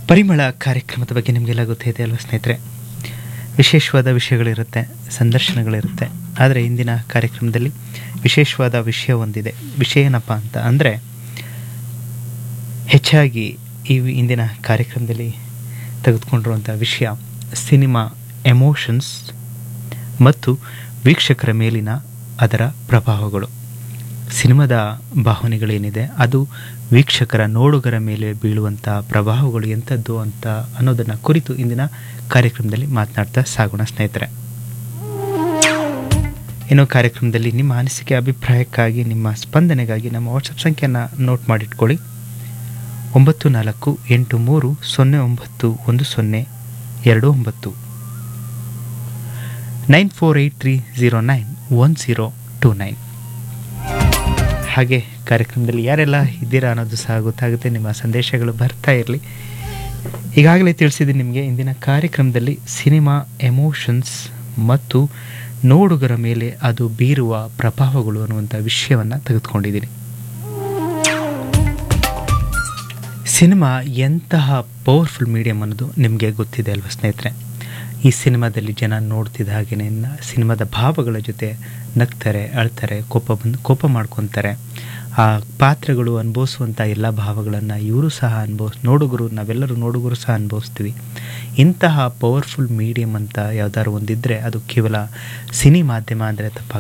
ಪರಿಮಳ ಕಾರ್ಯಕ್ರಮದ ಬಗ್ಗೆ ನಿಮಗೆಲ್ಲ ಗೊತ್ತಿದೆ ಅಲ್ವಾ ಸ್ನೇಹಿತರೆ ವಿಶೇಷವಾದ ವಿಷಯಗಳಿರುತ್ತೆ ಸಂದರ್ಶನಗಳಿರುತ್ತೆ ಆದರೆ ಇಂದಿನ ಕಾರ್ಯಕ್ರಮದಲ್ಲಿ ವಿಶೇಷವಾದ ವಿಷಯ ಒಂದಿದೆ ವಿಷಯ ಏನಪ್ಪ ಅಂತ ಅಂದರೆ ಹೆಚ್ಚಾಗಿ ಈ ಇಂದಿನ ಕಾರ್ಯಕ್ರಮದಲ್ಲಿ ತೆಗೆದುಕೊಂಡಿರುವಂಥ ವಿಷಯ ಸಿನಿಮಾ ಎಮೋಷನ್ಸ್ ಮತ್ತು ವೀಕ್ಷಕರ ಮೇಲಿನ ಅದರ ಪ್ರಭಾವಗಳು ಸಿನಿಮಾದ ಭಾವನೆಗಳೇನಿದೆ ಅದು ವೀಕ್ಷಕರ ನೋಡುಗರ ಮೇಲೆ ಬೀಳುವಂಥ ಪ್ರಭಾವಗಳು ಎಂಥದ್ದು ಅಂತ ಅನ್ನೋದನ್ನು ಕುರಿತು ಇಂದಿನ ಕಾರ್ಯಕ್ರಮದಲ್ಲಿ ಮಾತನಾಡ್ತಾ ಸಾಗೋಣ ಸ್ನೇಹಿತರೆ ಇನ್ನು ಕಾರ್ಯಕ್ರಮದಲ್ಲಿ ನಿಮ್ಮ ಅನಿಸಿಕೆ ಅಭಿಪ್ರಾಯಕ್ಕಾಗಿ ನಿಮ್ಮ ಸ್ಪಂದನೆಗಾಗಿ ನಮ್ಮ ವಾಟ್ಸಪ್ ಸಂಖ್ಯೆಯನ್ನು ನೋಟ್ ಮಾಡಿಟ್ಕೊಳ್ಳಿ ಒಂಬತ್ತು ನಾಲ್ಕು ಎಂಟು ಮೂರು ಸೊನ್ನೆ ಒಂಬತ್ತು ಒಂದು ಸೊನ್ನೆ ಎರಡು ಒಂಬತ್ತು nine four eight three zero nine one zero two nine ಹಾಗೆ ಕಾರ್ಯಕ್ರಮದಲ್ಲಿ ಯಾರೆಲ್ಲ ಇದ್ದೀರಾ ಅನ್ನೋದು ಸಹ ಗೊತ್ತಾಗುತ್ತೆ ನಿಮ್ಮ ಸಂದೇಶಗಳು ಬರ್ತಾ ಇರಲಿ ಈಗಾಗಲೇ ತಿಳಿಸಿದ್ದೀನಿ ನಿಮಗೆ ಇಂದಿನ ಕಾರ್ಯಕ್ರಮದಲ್ಲಿ ಸಿನಿಮಾ ಎಮೋಷನ್ಸ್ ಮತ್ತು ನೋಡುಗರ ಮೇಲೆ ಅದು ಬೀರುವ ಪ್ರಭಾವಗಳು ಅನ್ನುವಂಥ ವಿಷಯವನ್ನು ತೆಗೆದುಕೊಂಡಿದ್ದೀನಿ ಸಿನಿಮಾ ಎಂತಹ ಪವರ್ಫುಲ್ ಮೀಡಿಯಮ್ ಅನ್ನೋದು ನಿಮಗೆ ಗೊತ್ತಿದೆ ಅಲ್ವಾ ಸ್ನೇಹಿತರೆ ಈ ಸಿನಿಮಾದಲ್ಲಿ ಜನ ನೋಡ್ತಿದ್ದ ಹಾಗೆಯೇ ಸಿನಿಮಾದ ಭಾವಗಳ ಜೊತೆ ನಗ್ತಾರೆ ಅಳ್ತಾರೆ ಕೋಪ ಬಂದು ಕೋಪ ಮಾಡ್ಕೊತಾರೆ ಆ ಪಾತ್ರಗಳು ಅನುಭವಿಸುವಂಥ ಎಲ್ಲ ಭಾವಗಳನ್ನು ಇವರು ಸಹ ಅನುಭವಿಸ್ ನೋಡುಗರು ನಾವೆಲ್ಲರೂ ನೋಡುಗರು ಸಹ ಅನುಭವಿಸ್ತೀವಿ ಇಂತಹ ಪವರ್ಫುಲ್ ಮೀಡಿಯಮ್ ಅಂತ ಯಾವ್ದಾದ್ರು ಒಂದಿದ್ದರೆ ಅದು ಕೇವಲ ಸಿನಿ ಮಾಧ್ಯಮ ಅಂದರೆ ತಪ್ಪಾಗ